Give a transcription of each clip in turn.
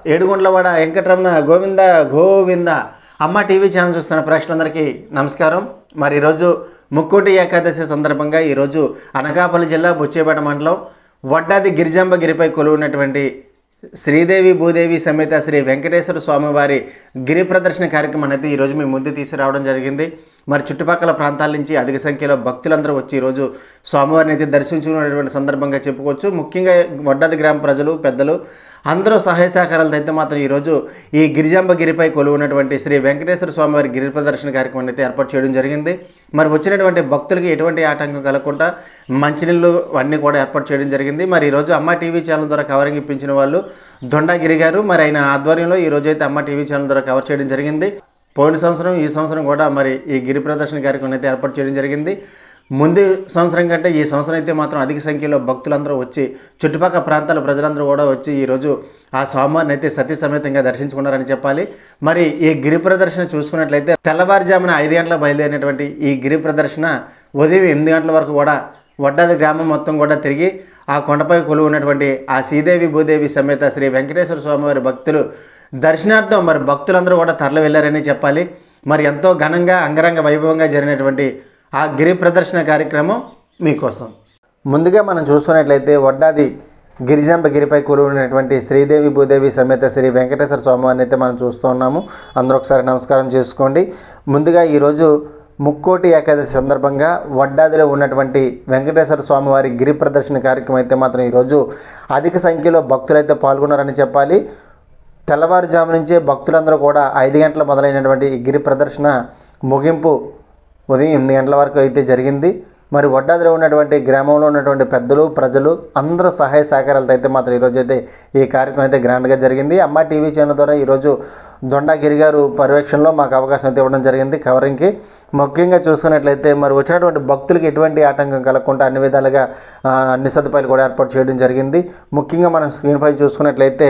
ఏడుగుండ్లవాడ వెంకటరమణ గోవింద గోవింద అమ్మ TV channel చూస్తున్న ప్రేక్షకులందరికీ నమస్కారం మరి ఈరోజు ముక్కోటి ఏకాదశి సందర్భంగా ఈరోజు అనకాపల్లి జిల్లా బుచ్చేపేట మండలం వడ్డాది గిరిజాంబ గిరిపై కొలువున్నటువంటి శ్రీదేవి భూదేవి సమేత శ్రీ వెంకటేశ్వర స్వామివారి గిరి ప్రదర్శన కార్యక్రమం అనేది ఈరోజు మీ ముందు తీసుకురావడం జరిగింది మరి చుట్టుపక్కల ప్రాంతాల నుంచి అధిక సంఖ్యలో భక్తులందరూ వచ్చి ఈరోజు స్వామివారిని అయితే దర్శించుకున్నటువంటి సందర్భంగా చెప్పుకోవచ్చు ముఖ్యంగా వడ్డాది గ్రామ ప్రజలు పెద్దలు అందరూ సహాయ సహకారాలతో అయితే మాత్రం ఈరోజు ఈ గిరిజాంబ గిరిపై కొలువున్నటువంటి శ్రీ వెంకటేశ్వర స్వామివారి గిరి ప్రదర్శన కార్యక్రమం అయితే ఏర్పాటు చేయడం జరిగింది మరి వచ్చినటువంటి భక్తులకి ఎటువంటి ఆటంకం కలగకుండా మంచినీళ్ళు అన్నీ కూడా ఏర్పాటు చేయడం జరిగింది మరి ఈరోజు అమ్మ టీవీ ఛానల్ ద్వారా కవరింగ్ ఇప్పించిన వాళ్ళు దొండాగిరి గారు మరి ఆయన ఆధ్వర్యంలో ఈ రోజు అయితే అమ్మ టీవీ ఛానల్ ద్వారా కవర్ చేయడం జరిగింది పోయిన సంవత్సరం ఈ సంవత్సరం కూడా మరి ఈ గిరి ప్రదర్శన కార్యక్రమం అయితే ఏర్పాటు చేయడం జరిగింది ముందు సంవత్సరం కంటే ఈ సంవత్సరం అయితే మాత్రం అధిక సంఖ్యలో భక్తులందరూ వచ్చి చుట్టుపక్కల ప్రాంతాల ప్రజలందరూ కూడా వచ్చి ఈరోజు ఆ స్వామివారిని అయితే సతీ సమేతంగా దర్శించుకున్నారని చెప్పాలి మరి ఈ గిరి ప్రదర్శన చూసుకున్నట్లయితే తెల్లవారుజామున ఐదు గంటల బయలుదేరినటువంటి ఈ గిరి ప్రదర్శన ఉదయం ఎనిమిది గంటల వరకు కూడా వడ్డాది గ్రామం మొత్తం కూడా తిరిగి ఆ కొండపై కొలువు ఉన్నటువంటి ఆ శ్రీదేవి భూదేవి సమేత శ్రీ వెంకటేశ్వర స్వామివారి భక్తులు దర్శనార్థం మరి భక్తులందరూ కూడా తరలి వెళ్ళారని చెప్పాలి మరి ఎంతో ఘనంగా అంగరంగ వైభవంగా జరిగినటువంటి ఆ గిరి ప్రదర్శన కార్యక్రమం మీకోసం ముందుగా మనం చూసుకున్నట్లయితే వడ్డాది గిరిజంబ గిరిపై కూరున్నటువంటి శ్రీదేవి భూదేవి సమేత శ్రీ వెంకటేశ్వర స్వామివారిని అయితే మనం చూస్తూ ఉన్నాము అందరూ ఒకసారి నమస్కారం చేసుకోండి ముందుగా ఈరోజు ముక్కోటి ఏకాదశి సందర్భంగా వడ్డాదిలో ఉన్నటువంటి వెంకటేశ్వర స్వామివారి గిరి ప్రదర్శన కార్యక్రమం అయితే మాత్రం ఈరోజు అధిక సంఖ్యలో భక్తులైతే పాల్గొన్నారని చెప్పాలి తెల్లవారుజాము నుంచే భక్తులందరూ కూడా ఐదు గంటల మొదలైనటువంటి ఈ గిరి ప్రదర్శన ముగింపు ఉదయం ఎనిమిది గంటల వరకు అయితే జరిగింది మరి వడ్డాదిలో ఉన్నటువంటి గ్రామంలో ఉన్నటువంటి పెద్దలు ప్రజలు అందరూ సహాయ సహకారాలతో అయితే మాత్రం ఈరోజు అయితే ఈ కార్యక్రమం అయితే గ్రాండ్గా జరిగింది అమ్మ టీవీ ఛానల్ ద్వారా ఈరోజు దొండాగిరి గారు పర్యవేక్షణలో మాకు అవకాశం అయితే ఇవ్వడం జరిగింది కవరింగ్కి ముఖ్యంగా చూసుకున్నట్లయితే మరి వచ్చినటువంటి భక్తులకి ఎటువంటి ఆటంకం కలగకుండా అన్ని విధాలుగా ఆ, అన్ని సదుపాయాలు కూడా ఏర్పాటు చేయడం జరిగింది ముఖ్యంగా మనం స్క్రీన్పై చూసుకున్నట్లయితే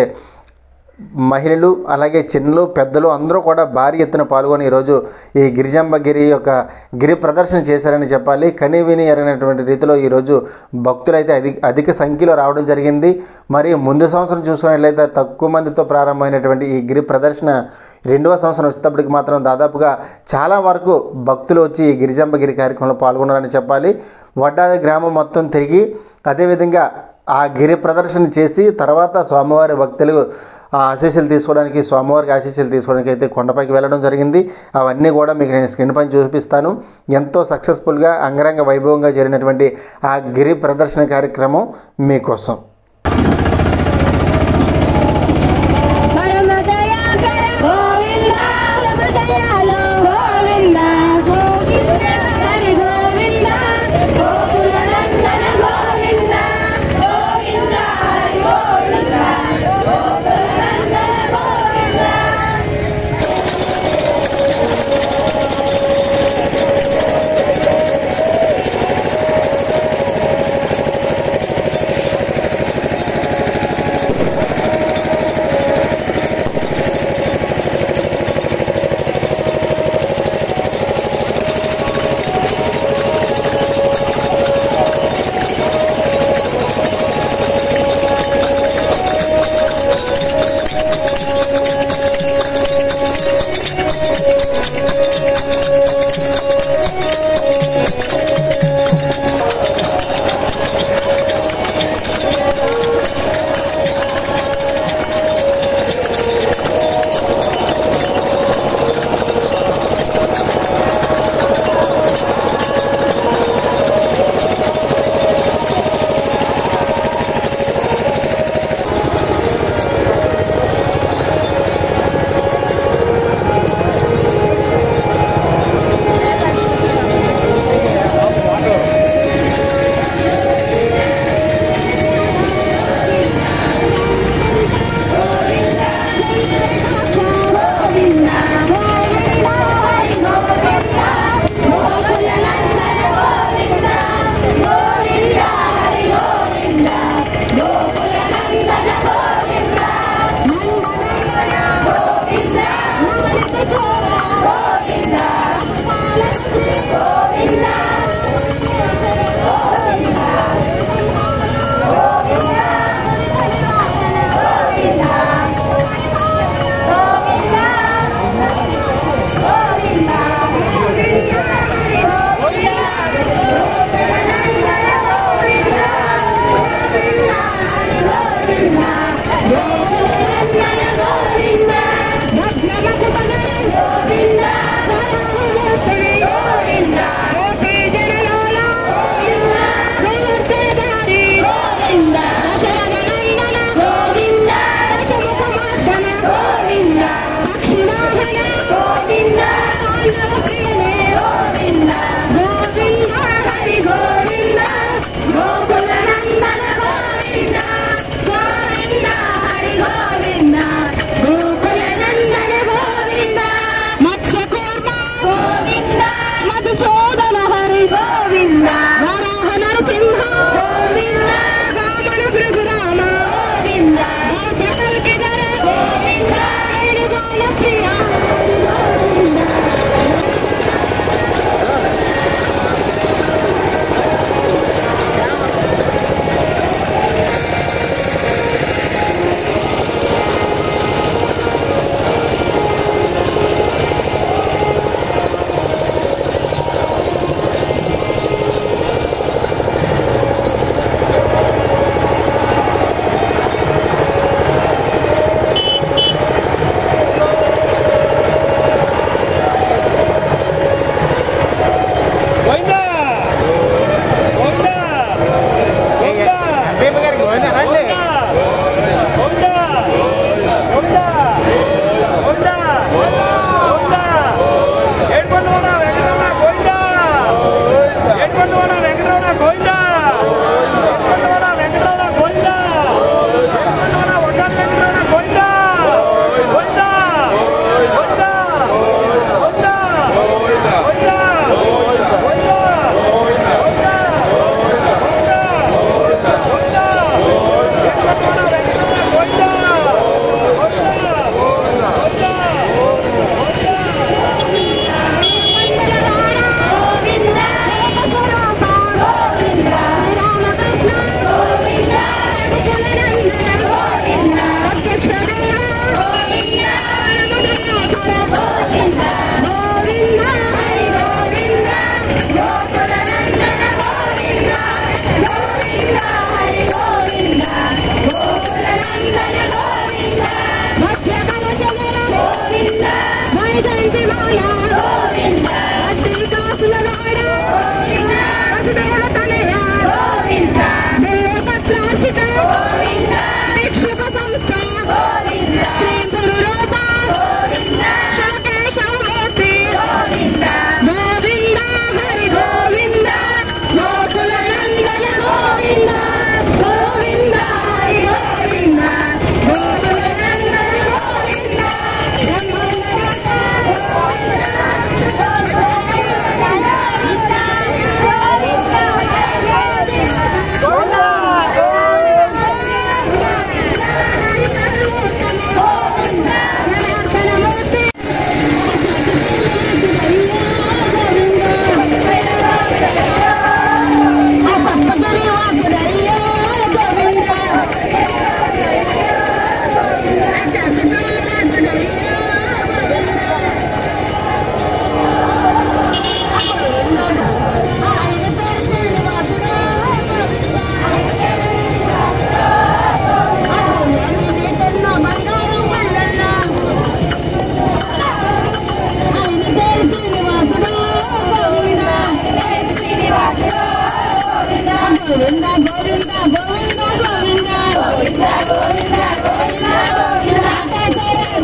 మహిళలు అలాగే చిన్నలు పెద్దలు అందరూ కూడా భారీ ఎత్తున పాల్గొని ఈరోజు ఈ గిరిజంబగిరి యొక్క గిరి ప్రదర్శన చేశారని చెప్పాలి కనీ విని ఎరగినటువంటి రీతిలో ఈరోజు భక్తులు అయితే అధిక అధిక సంఖ్యలో రావడం జరిగింది మరి ముందు సంవత్సరం చూసుకున్నట్లయితే తక్కువ మందితో ప్రారంభమైనటువంటి ఈ గిరి ప్రదర్శన రెండవ సంవత్సరం వచ్చేటప్పటికి మాత్రం దాదాపుగా చాలా వరకు భక్తులు వచ్చి ఈ గిరిజంబగిరి కార్యక్రమంలో పాల్గొన్నారని చెప్పాలి వడ్డాది గ్రామం మొత్తం తిరిగి అదేవిధంగా ఆ గిరి ప్రదర్శన చేసి తర్వాత స్వామివారి భక్తులు ఆ ఆశీస్సులు తీసుకోవడానికి స్వామివారికి ఆశీస్సులు తీసుకోవడానికి అయితే కొండపైకి వెళ్ళడం జరిగింది అవన్నీ కూడా మీకు నేను స్క్రీన్ పైన చూపిస్తాను ఎంతో సక్సెస్ఫుల్గా అంగరంగ వైభవంగా జరిగినటువంటి ఆ గిరి ప్రదర్శన కార్యక్రమం మీకోసం పరమ దయాకర గోవింద పరమ దయాలో గోవింద గోవింద హరి గోవింద గోకుల నందన గోవింద గోవింద హరి గోవింద గోకుల నందన గోవింద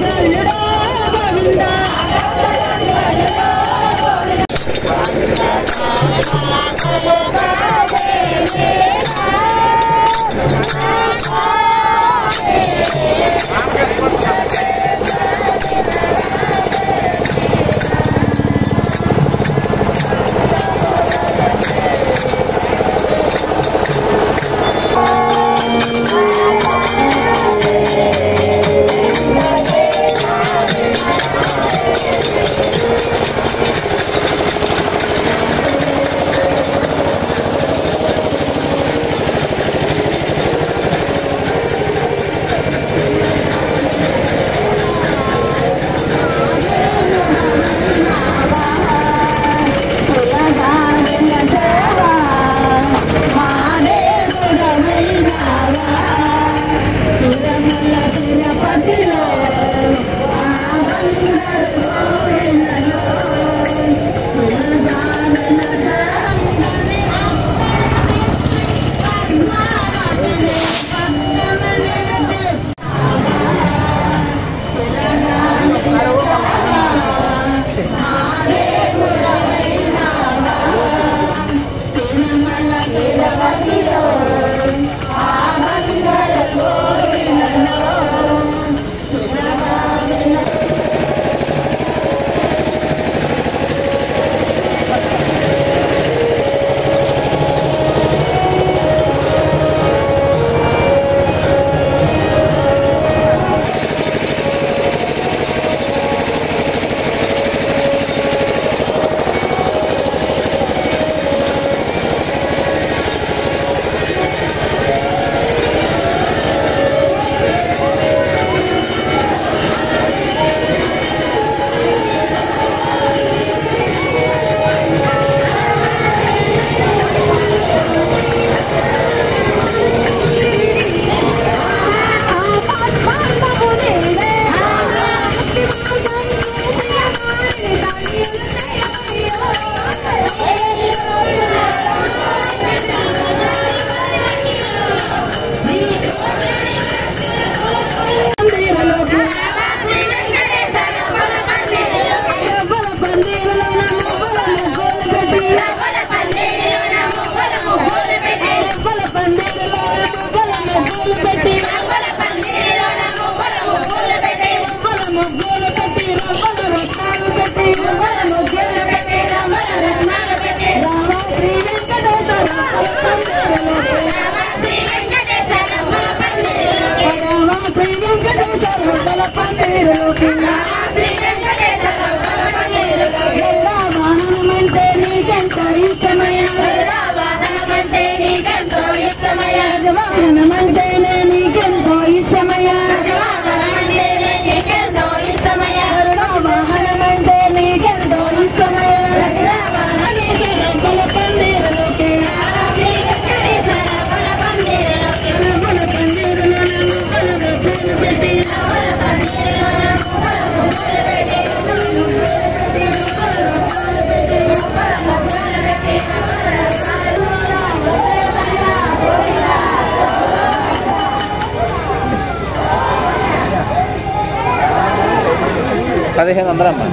వాహనమంటే నీకెంతో ఇష్టమయ్యా వాహనమంటే నీకెంతో ఇష్టమయ్యా వాహనమంటేనే నీకెంతో ఇష్టమయ్యా వాహనమంటే నీకెంతో ఇష్టమయ్యా వాహనమంటే నీకెంతో ఇష్టమయ్యా పందిరలోకి పందిరలో పెట్టి పదిహేను వందలమ్మా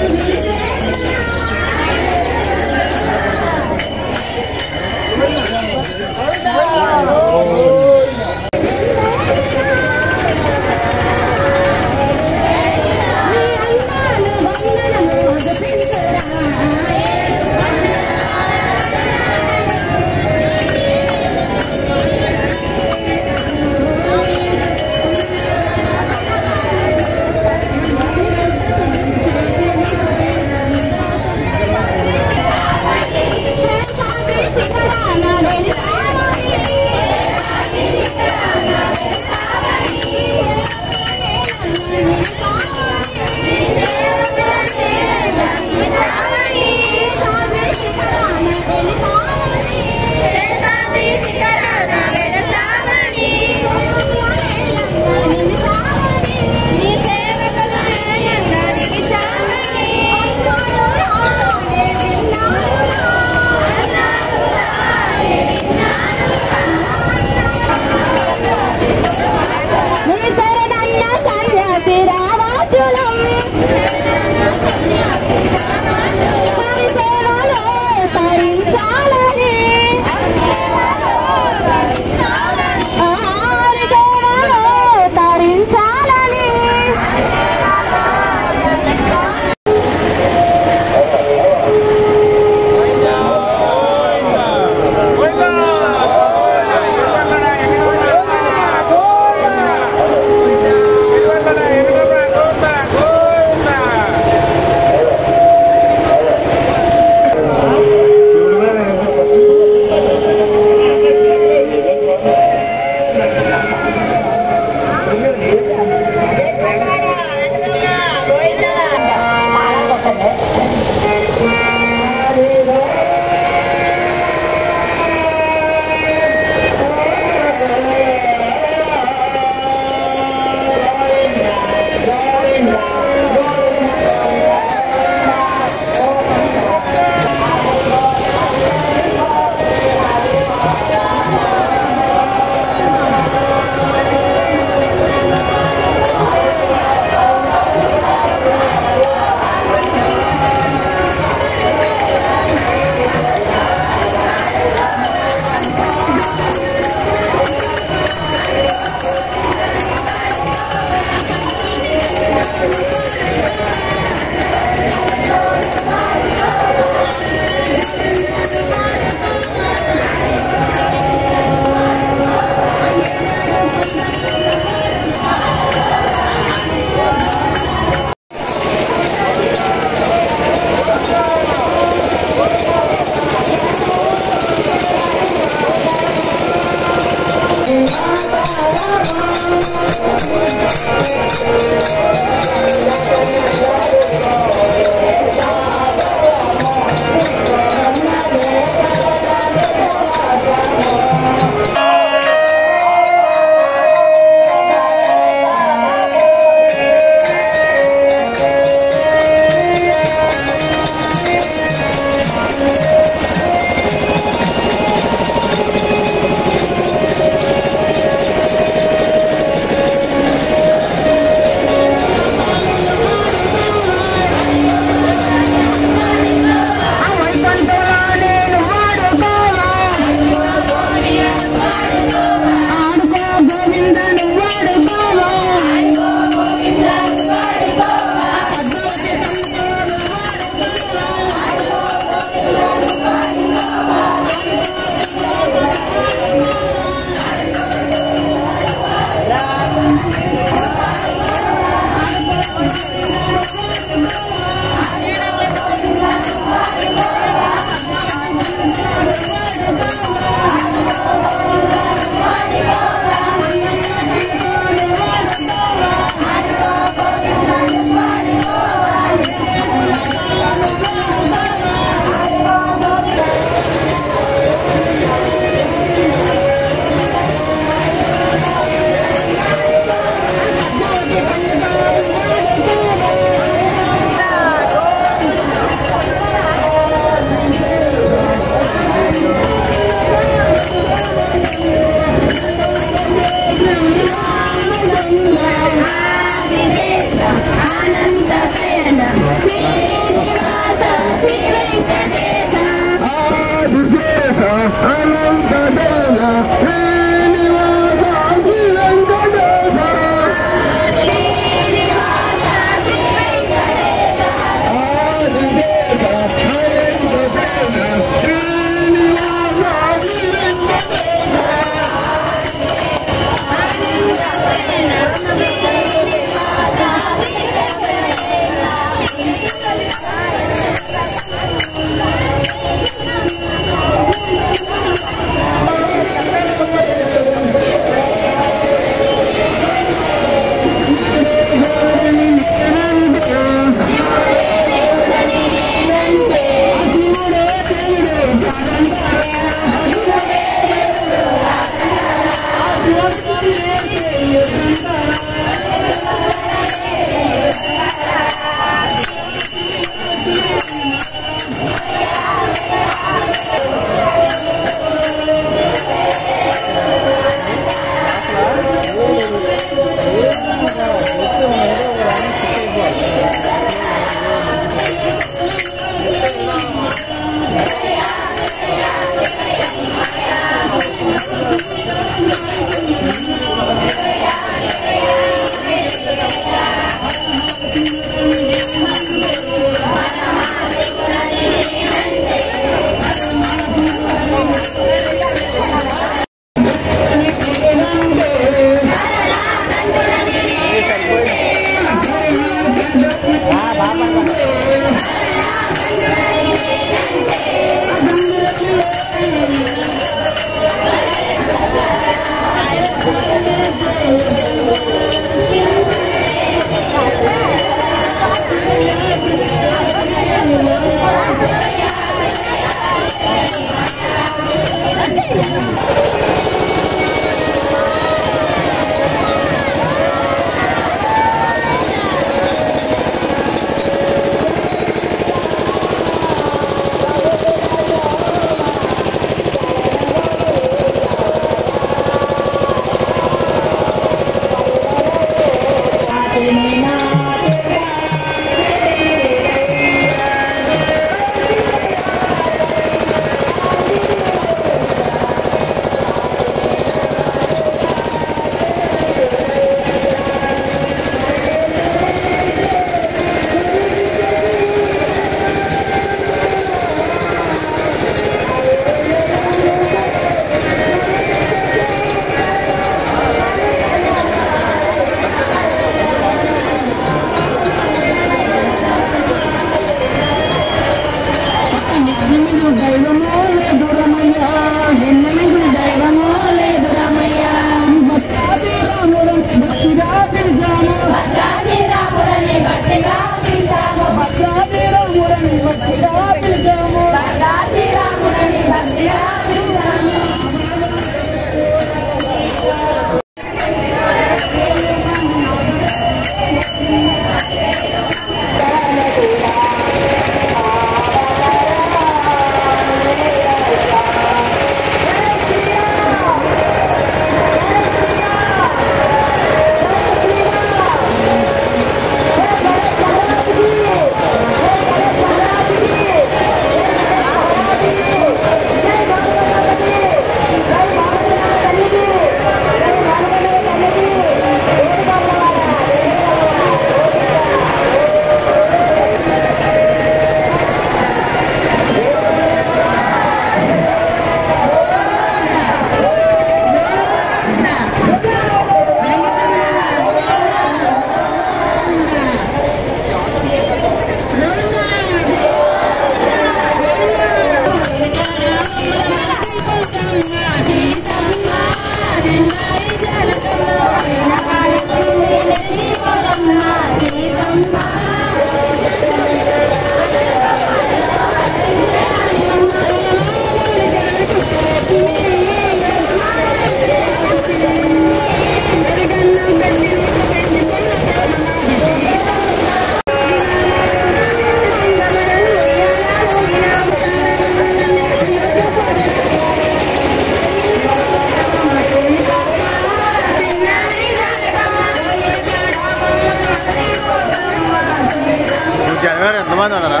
జనగారు ఎంతమంది ఉన్నారా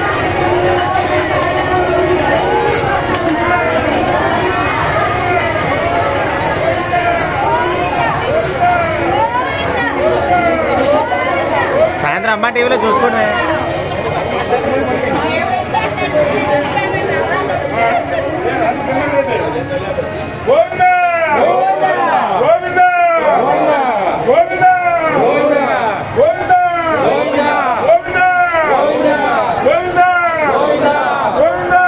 సాయంత్రం అమ్మ టీవీలో చూసుకోండి Govinda Govinda Govinda Govinda Govinda Govinda Govinda Govinda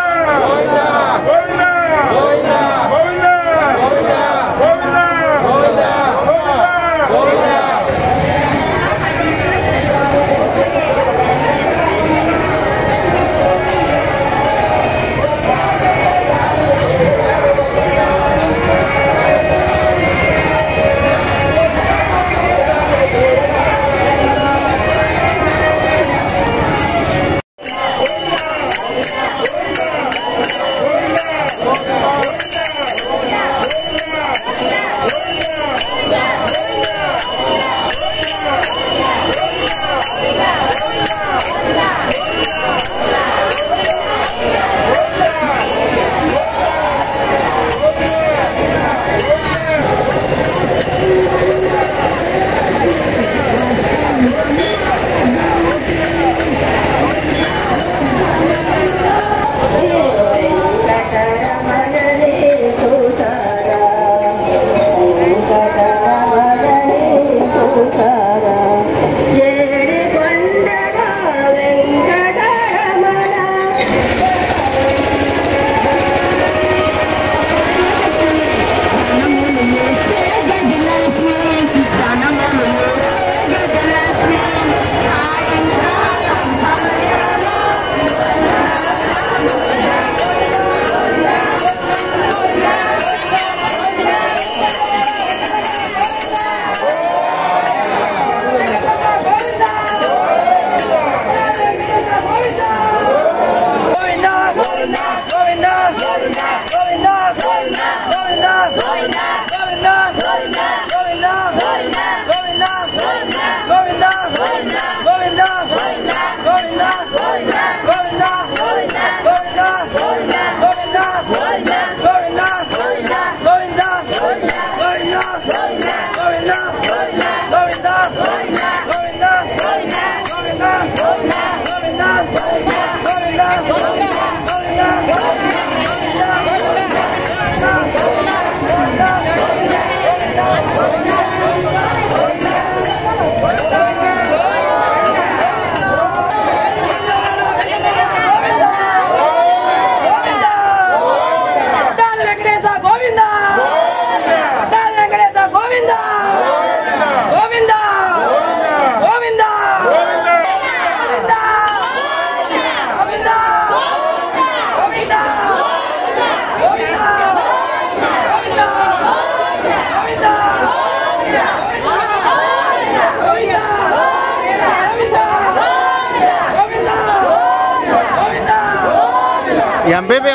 MPP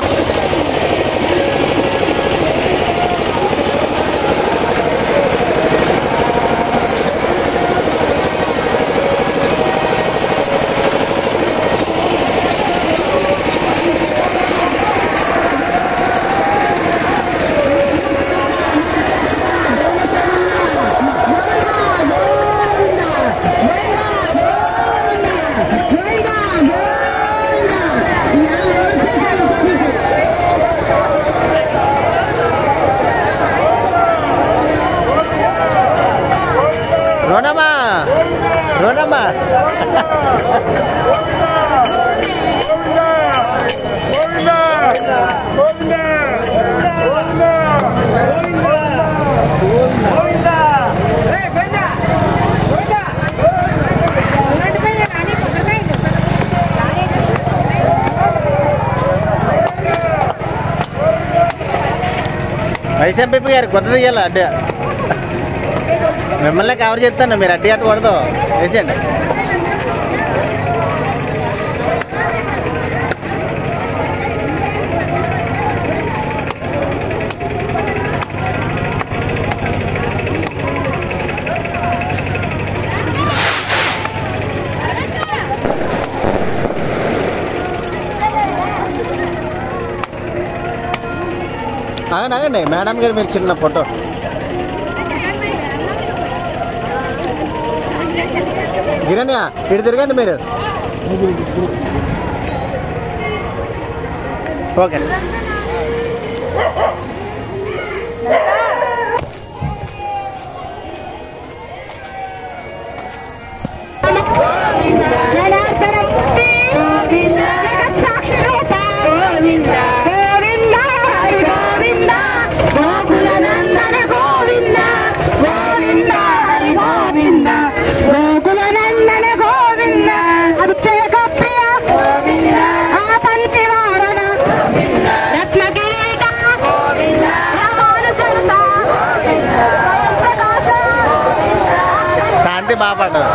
Ronamma Ronamma vice MPP గారు కొత్త తీయాలి అడ్డు మిమ్మల్ని కవర్ చేస్తాను మీరు అడ్డు అట్టు కొడదు వేసేయండి ఆగండి ఆగండి మేడం గారు మీరు చిన్న ఫోటో గిరణ్య ఇటు తిరగండి మీరు ఓకే జనార్దనం గోవింద జగత్ సాక్షి రూప గోవింద గోవింద హరి గోవింద గోకుల నందన గోవింద గోవింద హరి గోవింద గోకుల నందన గోవింద అభిషేక ప్రియ గోవింద ఆపంతి వారణ గోవింద రత్న కిరీట గోవింద రామానుచరిత గోవింద ప్రకాశ శాంతి బాగా పాడారు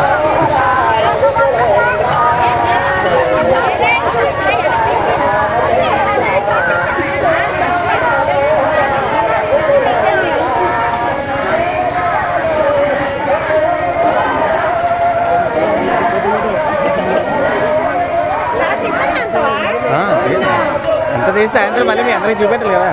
ఆ, తీయండి. ఎంత తీసి సాయంత్రం మళ్ళీ మీ అందరికి చూపెట్టాలి కదా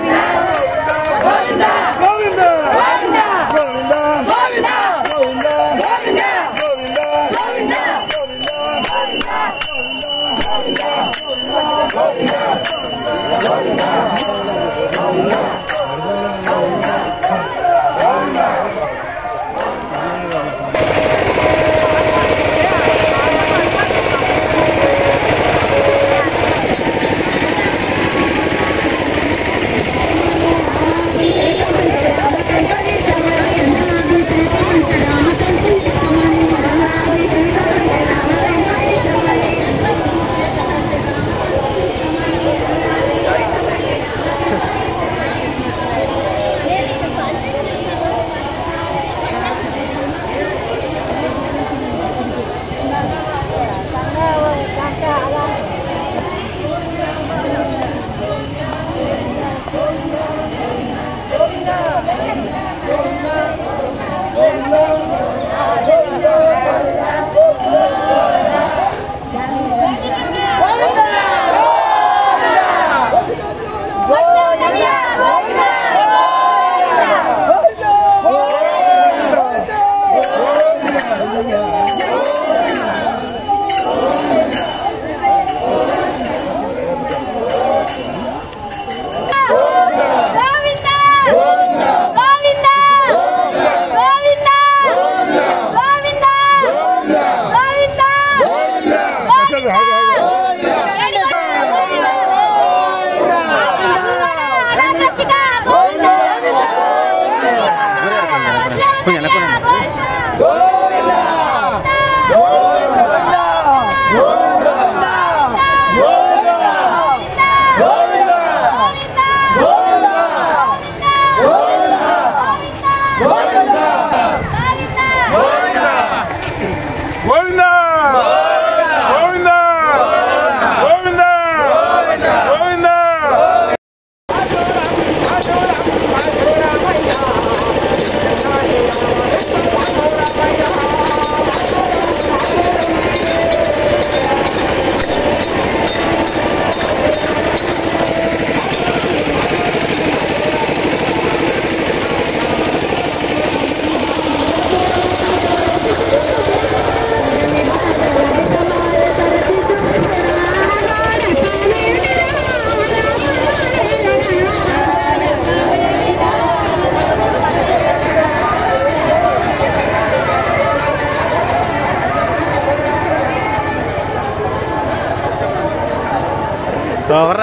గోవింద గోవింద గోవింద గోవింద గోవింద కొంచెం వెనక్కునండి. గోవింద గోవింద గోవింద గోవింద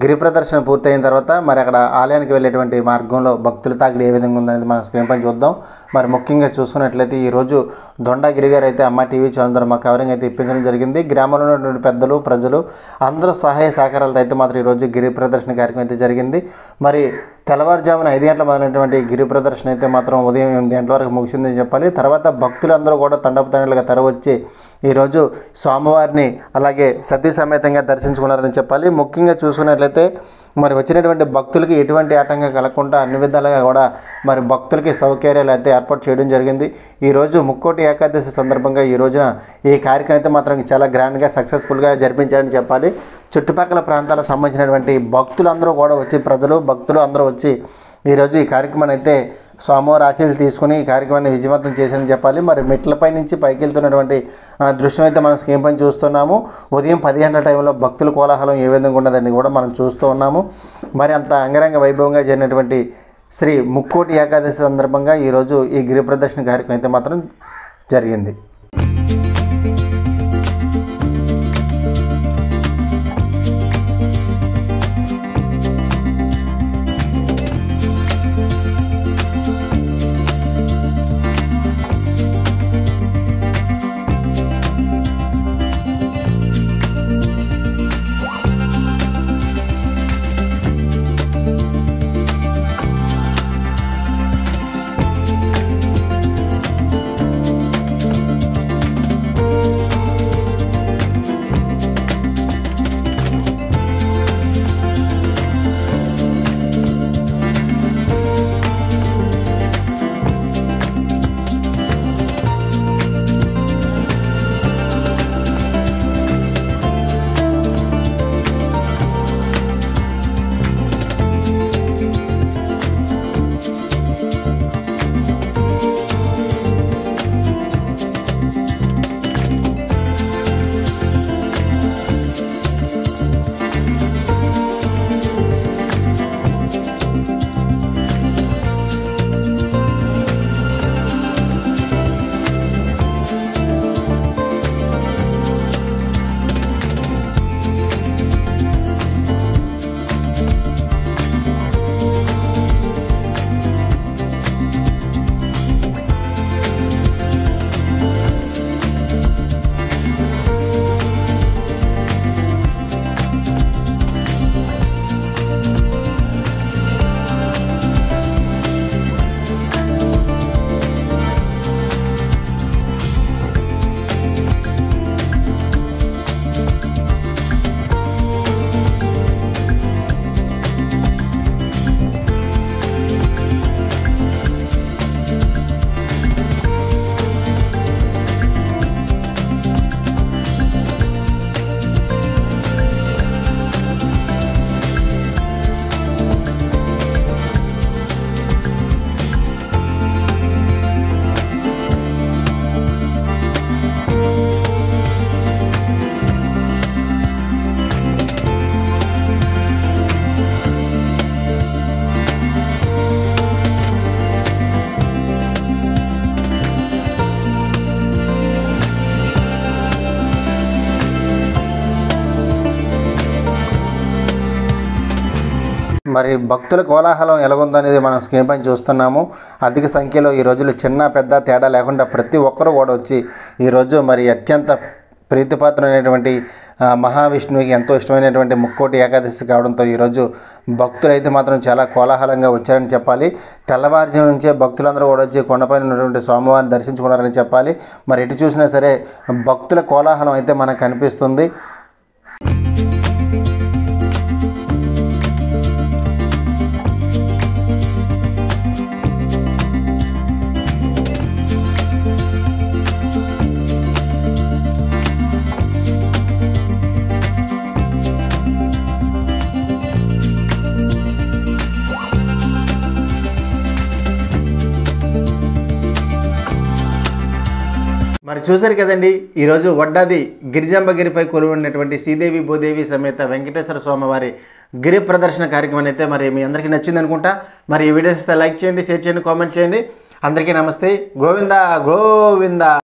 గిరి ప్రదర్శన పూర్తయిన తర్వాత మరి అక్కడ ఆలయానికి వెళ్ళేటువంటి మార్గంలో భక్తుల తాకిడి ఏ విధంగా ఉందనేది మనం స్క్రీన్ పైన చూద్దాం మరి ముఖ్యంగా చూసుకున్నట్లయితే ఈరోజు దొండగిరి గారు అయితే అమ్మ టీవీ ఛానల్ ద్వారా మా కవరింగ్ అయితే ఇప్పించడం జరిగింది గ్రామంలో ఉన్నటువంటి పెద్దలు ప్రజలు అందరూ సహాయ సహకారాలతో అయితే మాత్రం ఈరోజు గిరి ప్రదర్శన కార్యక్రమం అయితే జరిగింది మరి తెల్లవారుజామున ఐదు గంటల మొదలైనటువంటి గిరి ప్రదర్శన అయితే మాత్రం ఉదయం ఎనిమిది గంటల వరకు ముగిసిందని చెప్పాలి తర్వాత భక్తులందరూ కూడా తండపు తండ్రులుగా తరవచ్చి ఈరోజు స్వామివారిని అలాగే సతీ సమేతంగా దర్శించుకున్నారని చెప్పాలి ముఖ్యంగా చూసుకున్నట్లయితే మరి వచ్చినటువంటి భక్తులకి ఎటువంటి ఆటంకం కలగకుండా అన్ని విధాలుగా కూడా మరి భక్తులకి సౌకర్యాలు అయితే ఏర్పాటు చేయడం జరిగింది ఈరోజు ముక్కోటి ఏకాదశి సందర్భంగా ఈ రోజున ఈ కార్యక్రమం అయితే మాత్రం చాలా గ్రాండ్గా సక్సెస్ఫుల్గా జరిపించారని చెప్పాలి చుట్టుపక్కల ప్రాంతాలకు సంబంధించినటువంటి భక్తులందరూ కూడా వచ్చి ప్రజలు భక్తులు అందరూ వచ్చి ఈరోజు ఈ కార్యక్రమాన్ని అయితే స్వామివారి ఆశీస్సులు తీసుకుని ఈ కార్యక్రమాన్ని విజయవంతం చేశారని చెప్పాలి మరి మెట్లపై నుంచి పైకి వెళ్తున్నటువంటి ఆ, దృశ్యం అయితే మనం స్క్రీన్ పైన చూస్తున్నాము ఉదయం పది గంటల టైంలో భక్తుల కోలాహలం ఏ విధంగా ఉన్నదని కూడా మనం చూస్తూ ఉన్నాము మరి అంత అంగరంగ వైభవంగా జరిగినటువంటి శ్రీ ముక్కోటి ఏకాదశి సందర్భంగా ఈరోజు ఈ గిరి ప్రదర్శన కార్యక్రమం అయితే మాత్రం జరిగింది మరి భక్తుల కోలాహలం ఎలాగుందో అనేది మనం స్క్రీన్ పైన చూస్తున్నాము అధిక సంఖ్యలో ఈ రోజులు చిన్న పెద్ద తేడా లేకుండా ప్రతి ఒక్కరూ కూడా వచ్చి ఈరోజు మరి అత్యంత ప్రీతిపాత్రమైనటువంటి ఆ, మహావిష్ణువుకి ఎంతో ఇష్టమైనటువంటి ముక్కోటి ఏకాదశి కావడంతో ఈరోజు భక్తులు అయితే మాత్రం చాలా కోలాహలంగా వచ్చారని చెప్పాలి తెల్లవారుజాము నుంచే భక్తులందరూ కూడా వచ్చి కొండపైన ఉన్నటువంటి స్వామివారిని దర్శించుకున్నారని చెప్పాలి మరి ఎటు చూసినా సరే భక్తుల కోలాహలం అయితే మనకు కనిపిస్తుంది మరి చూశారు కదండి ఈరోజు వడ్డాది గిరిజాంబగిరిపై కొలువు ఉన్నటువంటి శ్రీదేవి భూదేవి సమేత వెంకటేశ్వర స్వామి వారి గిరి ప్రదర్శన కార్యక్రమం అయితే మరి మీ అందరికీ నచ్చింది అనుకుంటా మరి ఈ వీడియోస్ లైక్ చేయండి షేర్ చేయండి కామెంట్ చేయండి అందరికీ నమస్తే గోవిందా గోవిందా